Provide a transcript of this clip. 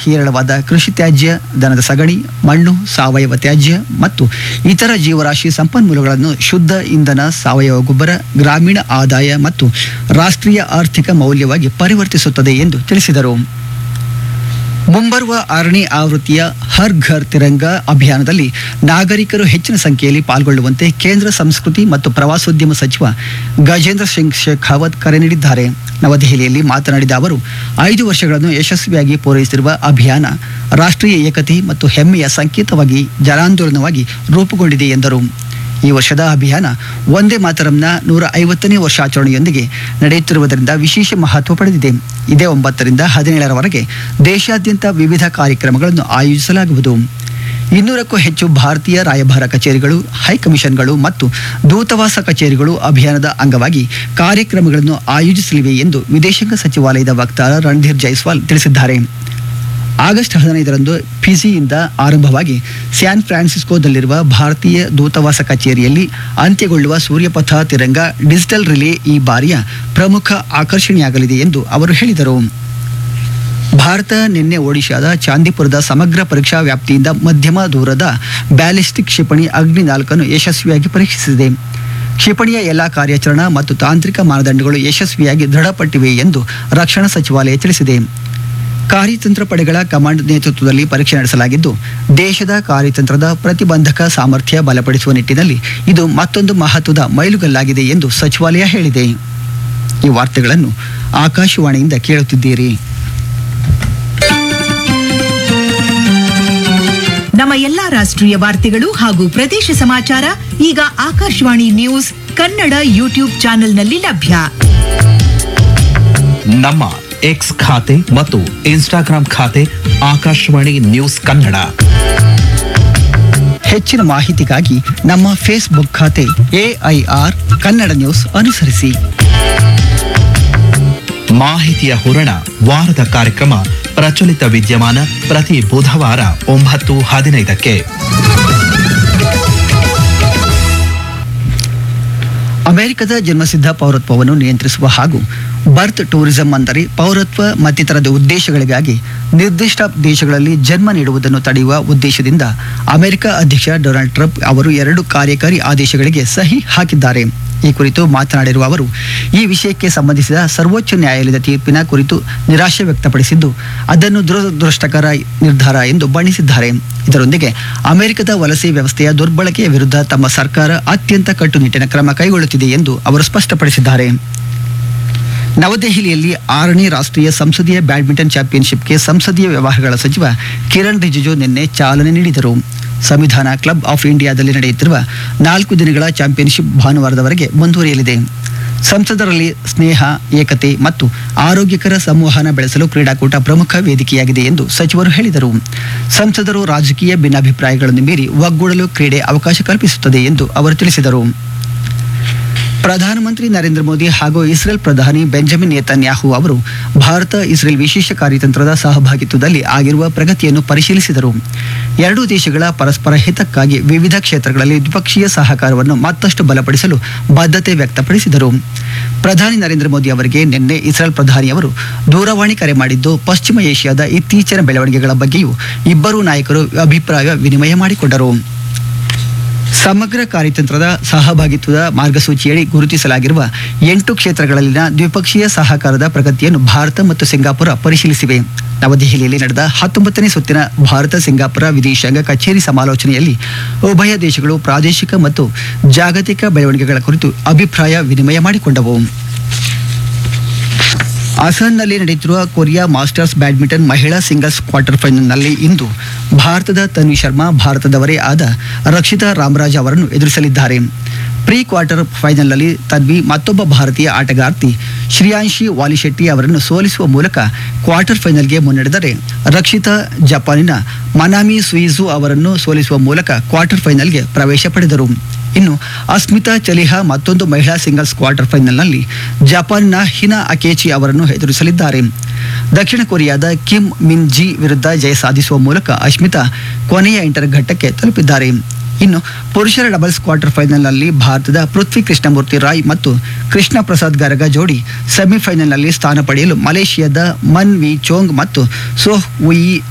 ಹೇರಳವಾದ ಕೃಷಿ ತ್ಯಾಜ್ಯ ದನದ ಸಗಣಿ ಮಣ್ಣು ಸಾವಯವ ತ್ಯಾಜ್ಯ ಮತ್ತು ಇತರ ಜೀವರಾಶಿ ಸಂಪನ್ಮೂಲಗಳನ್ನು ಶುದ್ಧ ಇಂಧನ ಸಾವಯವ ಗೊಬ್ಬರ ಗ್ರಾಮೀಣ ಆದಾಯ ಮತ್ತು ರಾಷ್ಟ್ರೀಯ ಆರ್ಥಿಕ ಮೌಲ್ಯವಾಗಿ ಪರಿವರ್ತಿಸುತ್ತದೆ ಎಂದು ತಿಳಿಸಿದರು ಮುಂಬರುವ ಆರನೇ ಆವೃತ್ತಿಯ ಹರ್ ಘರ್ ತಿರಂಗ ಅಭಿಯಾನದಲ್ಲಿ ನಾಗರಿಕರು ಹೆಚ್ಚಿನ ಸಂಖ್ಯೆಯಲ್ಲಿ ಪಾಲ್ಗೊಳ್ಳುವಂತೆ ಕೇಂದ್ರ ಸಂಸ್ಕೃತಿ ಮತ್ತು ಪ್ರವಾಸೋದ್ಯಮ ಸಚಿವ ಗಜೇಂದ್ರ ಸಿಂಗ್ ಶೇಖಾವತ್ ಕರೆ ನೀಡಿದ್ದಾರೆ ನವದೆಹಲಿಯಲ್ಲಿ ಮಾತನಾಡಿದ ಅವರು ಐದು ವರ್ಷಗಳನ್ನು ಯಶಸ್ವಿಯಾಗಿ ಪೂರೈಸಿರುವ ಅಭಿಯಾನ ರಾಷ್ಟ್ರೀಯ ಏಕತೆ ಮತ್ತು ಹೆಮ್ಮೆಯ ಸಂಕೇತವಾಗಿ ಜನಾಂದೋಲನವಾಗಿ ರೂಪುಗೊಂಡಿದೆ ಎಂದರು ಈ ವರ್ಷದ ಅಭಿಯಾನ ಒಂದೇ ಮಾತರಂನ ನೂರ ಐವತ್ತನೇ ವರ್ಷಾಚರಣೆಯೊಂದಿಗೆ ನಡೆಯುತ್ತಿರುವುದರಿಂದ ವಿಶೇಷ ಮಹತ್ವ ಪಡೆದಿದೆ ಇದೇ ಒಂಬತ್ತರಿಂದ ಹದಿನೇಳರವರೆಗೆ ದೇಶಾದ್ಯಂತ ವಿವಿಧ ಕಾರ್ಯಕ್ರಮಗಳನ್ನು ಆಯೋಜಿಸಲಾಗುವುದು ಇನ್ನೂರಕ್ಕೂ ಹೆಚ್ಚು ಭಾರತೀಯ ರಾಯಭಾರ ಕಚೇರಿಗಳು ಹೈಕಮಿಷನ್ಗಳು ಮತ್ತು ದೂತಾವಾಸ ಕಚೇರಿಗಳು ಅಭಿಯಾನದ ಅಂಗವಾಗಿ ಕಾರ್ಯಕ್ರಮಗಳನ್ನು ಆಯೋಜಿಸಲಿವೆ ಎಂದು ವಿದೇಶಾಂಗ ಸಚಿವಾಲಯದ ವಕ್ತಾರ ರಣಧೀರ್ ಜೈಸ್ವಾಲ್ ತಿಳಿಸಿದ್ದಾರೆ ಆಗಸ್ಟ್ ಹದಿನೈದರಂದು ಫಿಜಿಯಿಂದ ಆರಂಭವಾಗಿ ಸ್ಯಾನ್ ಫ್ರಾನ್ಸಿಸ್ಕೋದಲ್ಲಿರುವ ಭಾರತೀಯ ದೂತಾವಾಸ ಕಚೇರಿಯಲ್ಲಿ ಅಂತ್ಯಗೊಳ್ಳುವ ಸೂರ್ಯಪಥ ತಿರಂಗ ಡಿಜಿಟಲ್ ರಿಲೇ ಈ ಬಾರಿಯ ಪ್ರಮುಖ ಆಕರ್ಷಣೆಯಾಗಲಿದೆ ಎಂದು ಅವರು ಹೇಳಿದರು ಭಾರತ ನಿನ್ನೆ ಒಡಿಶಾದ ಚಾಂದಿಪುರದ ಸಮಗ್ರ ಪರೀಕ್ಷಾ ವ್ಯಾಪ್ತಿಯಿಂದ ಮಧ್ಯಮ ದೂರದ ಬ್ಯಾಲಿಸ್ಟಿಕ್ ಕ್ಷಿಪಣಿ ಅಗ್ನಿ ನಾಲ್ಕನ್ನು ಯಶಸ್ವಿಯಾಗಿ ಪರೀಕ್ಷಿಸಿದೆ ಕ್ಷಿಪಣಿಯ ಎಲ್ಲಾ ಕಾರ್ಯಾಚರಣಾ ಮತ್ತು ತಾಂತ್ರಿಕ ಮಾನದಂಡಗಳು ಯಶಸ್ವಿಯಾಗಿ ದೃಢಪಟ್ಟಿವೆ ಎಂದು ರಕ್ಷಣಾ ಸಚಿವಾಲಯ ತಿಳಿಸಿದೆ ಕಾರ್ಯತಂತ್ರ ಪಡೆಗಳ ಕಮಾಂಡ್ ನೇತೃತ್ವದಲ್ಲಿ ಪರೀಕ್ಷೆ ನಡೆಸಲಾಗಿದ್ದು ದೇಶದ ಕಾರ್ಯತಂತ್ರದ ಪ್ರತಿಬಂಧಕ ಸಾಮರ್ಥ್ಯ ಬಲಪಡಿಸುವ ನಿಟ್ಟಿನಲ್ಲಿ ಇದು ಮತ್ತೊಂದು ಮಹತ್ವದ ಮೈಲುಗಲ್ಲಾಗಿದೆ ಎಂದು ಸಚಿವಾಲಯ ಹೇಳಿದೆ ಈ ವಾರ್ತೆಗಳನ್ನು ಆಕಾಶವಾಣಿಯಿಂದ ಕೇಳುತ್ತಿದ್ದೀರಿ ನಮ್ಮ ಎಲ್ಲಾ ರಾಷ್ಟ್ರೀಯ ವಾರ್ತೆಗಳು ಹಾಗೂ ಪ್ರದೇಶ ಸಮಾಚಾರ ಈಗ ಆಕಾಶವಾಣಿ ನ್ಯೂಸ್ ಕನ್ನಡ ಯೂಟ್ಯೂಬ್ ಚಾನೆಲ್ನಲ್ಲಿ ಲಭ್ಯ ನಮ್ಮ ಎಕ್ಸ್ ಖಾತೆ ಮತ್ತು ಇನ್ಸ್ಟಾಗ್ರಾಂ ಖಾತೆ ಆಕಾಶವಾಣಿ ನ್ಯೂಸ್ ಕನ್ನಡ ಹೆಚ್ಚಿನ ಮಾಹಿತಿಗಾಗಿ ನಮ್ಮ ಫೇಸ್ಬುಕ್ ಖಾತೆ ಎಐಆರ್ ಕನ್ನಡ ನ್ಯೂಸ್ ಅನುಸರಿಸಿ ಮಾಹಿತಿಯ ಹೂರಣ ವಾರದ ಕಾರ್ಯಕ್ರಮ ಪ್ರಚಲಿತ ವಿದ್ಯಮಾನ ಪ್ರತಿ ಬುಧವಾರ ಒಂಬತ್ತು ಹದಿನೈದಕ್ಕೆ ಅಮೆರಿಕದ ಜನ್ಮಸಿದ್ಧ ಪೌರತ್ವವನ್ನು ನಿಯಂತ್ರಿಸುವ ಹಾಗೂ ಬರ್ತ್ ಟೂರಿಸಂ ಅಂದರೆ ಪೌರತ್ವ ಮತ್ತಿತರದ ಉದ್ದೇಶಗಳಿಗಾಗಿ ನಿರ್ದಿಷ್ಟ ದೇಶಗಳಲ್ಲಿ ಜನ್ಮ ನೀಡುವುದನ್ನು ತಡೆಯುವ ಉದ್ದೇಶದಿಂದ ಅಮೆರಿಕ ಅಧ್ಯಕ್ಷ ಡೊನಾಲ್ಡ್ ಟ್ರಂಪ್ ಅವರು ಎರಡು ಕಾರ್ಯಕಾರಿ ಆದೇಶಗಳಿಗೆ ಸಹಿ ಹಾಕಿದ್ದಾರೆ ಈ ಕುರಿತು ಮಾತನಾಡಿರುವ ಅವರು ಈ ವಿಷಯಕ್ಕೆ ಸಂಬಂಧಿಸಿದ ಸರ್ವೋಚ್ಚ ನ್ಯಾಯಾಲಯದ ತೀರ್ಪಿನ ಕುರಿತು ನಿರಾಶೆ ವ್ಯಕ್ತಪಡಿಸಿದ್ದು ಅದನ್ನು ದುರದೃಷ್ಟಕರ ನಿರ್ಧಾರ ಎಂದು ಬಣ್ಣಿಸಿದ್ದಾರೆ ಇದರೊಂದಿಗೆ ಅಮೆರಿಕದ ವಲಸೆ ವ್ಯವಸ್ಥೆಯ ದುರ್ಬಳಕೆಯ ವಿರುದ್ಧ ತಮ್ಮ ಸರ್ಕಾರ ಅತ್ಯಂತ ಕಟ್ಟುನಿಟ್ಟಿನ ಕ್ರಮ ಕೈಗೊಳ್ಳುತ್ತಿದೆ ಎಂದು ಅವರು ಸ್ಪಷ್ಟಪಡಿಸಿದ್ದಾರೆ ನವದೆಹಲಿಯಲ್ಲಿ ಆರನೇ ರಾಷ್ಟ್ರೀಯ ಸಂಸದೀಯ ಬ್ಯಾಡ್ಮಿಂಟನ್ ಚಾಂಪಿಯನ್ಶಿಪ್ಗೆ ಸಂಸದೀಯ ವ್ಯವಹಾರಗಳ ಸಚಿವ ಕಿರಣ್ ರಿಜಿಜು ನಿನ್ನೆ ಚಾಲನೆ ನೀಡಿದರು ಸಂವಿಧಾನ ಕ್ಲಬ್ ಆಫ್ ಇಂಡಿಯಾದಲ್ಲಿ ನಡೆಯುತ್ತಿರುವ ನಾಲ್ಕು ದಿನಗಳ ಚಾಂಪಿಯನ್ಶಿಪ್ ಭಾನುವಾರದವರೆಗೆ ಮುಂದುವರಿಯಲಿದೆ ಸಂಸದರಲ್ಲಿ ಸ್ನೇಹ ಏಕತೆ ಮತ್ತು ಆರೋಗ್ಯಕರ ಸಂವಹನ ಬೆಳೆಸಲು ಕ್ರೀಡಾಕೂಟ ಪ್ರಮುಖ ವೇದಿಕೆಯಾಗಿದೆ ಎಂದು ಸಚಿವರು ಹೇಳಿದರು ಸಂಸದರು ರಾಜಕೀಯ ಭಿನ್ನಾಭಿಪ್ರಾಯಗಳನ್ನು ಮೀರಿ ಒಗ್ಗೂಡಲು ಕ್ರೀಡೆ ಅವಕಾಶ ಕಲ್ಪಿಸುತ್ತದೆ ಎಂದು ಅವರು ತಿಳಿಸಿದರು ಪ್ರಧಾನಮಂತ್ರಿ ನರೇಂದ್ರ ಮೋದಿ ಹಾಗೂ ಇಸ್ರೇಲ್ ಪ್ರಧಾನಿ ಬೆಂಜಮಿನ್ ನೇತನ್ಯಾಹು ಅವರು ಭಾರತ ಇಸ್ರೇಲ್ ವಿಶೇಷ ಕಾರ್ಯತಂತ್ರದ ಸಹಭಾಗಿತ್ವದಲ್ಲಿ ಆಗಿರುವ ಪ್ರಗತಿಯನ್ನು ಪರಿಶೀಲಿಸಿದರು ಎರಡೂ ದೇಶಗಳ ಪರಸ್ಪರ ಹಿತಕ್ಕಾಗಿ ವಿವಿಧ ಕ್ಷೇತ್ರಗಳಲ್ಲಿ ದ್ವಿಪಕ್ಷೀಯ ಸಹಕಾರವನ್ನು ಮತ್ತಷ್ಟು ಬಲಪಡಿಸಲು ಬದ್ಧತೆ ವ್ಯಕ್ತಪಡಿಸಿದರು ಪ್ರಧಾನಿ ನರೇಂದ್ರ ಮೋದಿ ಅವರಿಗೆ ನಿನ್ನೆ ಇಸ್ರೇಲ್ ಪ್ರಧಾನಿಯವರು ದೂರವಾಣಿ ಕರೆ ಮಾಡಿದ್ದು ಪಶ್ಚಿಮ ಏಷ್ಯಾದ ಇತ್ತೀಚಿನ ಬೆಳವಣಿಗೆಗಳ ಬಗ್ಗೆಯೂ ಇಬ್ಬರೂ ನಾಯಕರು ಅಭಿಪ್ರಾಯ ವಿನಿಮಯ ಮಾಡಿಕೊಂಡರು ಸಮಗ್ರ ಕಾರ್ಯತಂತ್ರದ ಸಹಭಾಗಿತ್ವದ ಮಾರ್ಗಸೂಚಿಯಡಿ ಗುರುತಿಸಲಾಗಿರುವ ಎಂಟು ಕ್ಷೇತ್ರಗಳಲ್ಲಿನ ದ್ವಿಪಕ್ಷೀಯ ಸಹಕಾರದ ಪ್ರಗತಿಯನ್ನು ಭಾರತ ಮತ್ತು ಸಿಂಗಾಪುರ ಪರಿಶೀಲಿಸಿವೆ ನವದೆಹಲಿಯಲ್ಲಿ ನಡೆದ ಹತ್ತೊಂಬತ್ತನೇ ಸುತ್ತಿನ ಭಾರತ ಸಿಂಗಾಪುರ ವಿದೇಶಾಂಗ ಕಚೇರಿ ಸಮಾಲೋಚನೆಯಲ್ಲಿ ಉಭಯ ದೇಶಗಳು ಪ್ರಾದೇಶಿಕ ಮತ್ತು ಜಾಗತಿಕ ಬೆಳವಣಿಗೆಗಳ ಕುರಿತು ಅಭಿಪ್ರಾಯ ವಿನಿಮಯ ಮಾಡಿಕೊಂಡವು ಅಸನ್ನಲ್ಲಿ ನಡೆಯುತ್ತಿರುವ ಕೊರಿಯಾ ಮಾಸ್ಟರ್ಸ್ ಬ್ಯಾಡ್ಮಿಂಟನ್ ಮಹಿಳಾ ಸಿಂಗಲ್ಸ್ ಕ್ವಾರ್ಟರ್ ಫೈನಲ್ನಲ್ಲಿ ಇಂದು ಭಾರತದ ತನ್ವಿ ಶರ್ಮಾ ಭಾರತದವರೇ ಆದ ರಕ್ಷಿತಾ ರಾಮರಾಜ್ ಅವರನ್ನು ಎದುರಿಸಲಿದ್ದಾರೆ ಪ್ರೀ ಕ್ವಾರ್ಟರ್ ಫೈನಲ್ನಲ್ಲಿ ತನ್ವಿ ಮತ್ತೊಬ್ಬ ಭಾರತೀಯ ಆಟಗಾರ್ತಿ ಶ್ರೇಯಾಂಶಿ ವಾಲಿಶೆಟ್ಟಿ ಅವರನ್ನು ಸೋಲಿಸುವ ಮೂಲಕ ಕ್ವಾರ್ಟರ್ ಫೈನಲ್ಗೆ ಮುನ್ನಡೆದರೆ ರಕ್ಷಿತಾ ಜಪಾನಿನ ಮನಾಮಿ ಸುಯಿಜು ಅವರನ್ನು ಸೋಲಿಸುವ ಮೂಲಕ ಕ್ವಾರ್ಟರ್ ಫೈನಲ್ಗೆ ಪ್ರವೇಶ ಪಡೆದರು ಇನ್ನು ಅಸ್ಮಿತಾ ಚಲಿಹಾ ಮತ್ತೊಂದು ಮಹಿಳಾ ಸಿಂಗಲ್ಸ್ ಕ್ವಾರ್ಟರ್ ಫೈನಲ್ನಲ್ಲಿ ಜಪಾನ್ನ ಹಿನಾ ಅಕೇಚಿ ಅವರನ್ನು ಎದುರಿಸಲಿದ್ದಾರೆ ದಕ್ಷಿಣ ಕೊರಿಯಾದ ಕಿಮ್ ಮಿನ್ ಜಿ ವಿರುದ್ಧ ಜಯ ಸಾಧಿಸುವ ಮೂಲಕ ಅಶ್ಮಿತಾ ಕೊನೆಯ ಎಂಟರ ಘಟ್ಟಕ್ಕೆ ತಲುಪಿದ್ದಾರೆ ಇನ್ನು ಪುರುಷರ ಡಬಲ್ಸ್ ಕ್ವಾರ್ಟರ್ ಫೈನಲ್ನಲ್ಲಿ ಭಾರತದ ಪೃಥ್ವಿ ಕೃಷ್ಣಮೂರ್ತಿ ರಾಯ್ ಮತ್ತು ಕೃಷ್ಣ ಪ್ರಸಾದ್ ಗರಗ ಜೋಡಿ ಸೆಮಿಫೈನಲ್ನಲ್ಲಿ ಸ್ಥಾನ ಪಡೆಯಲು ಮಲೇಷಿಯಾದ ಮನ್ ವಿ ಚೋಂಗ್ ಮತ್ತು ಸೋಹ್ ವುಯಿ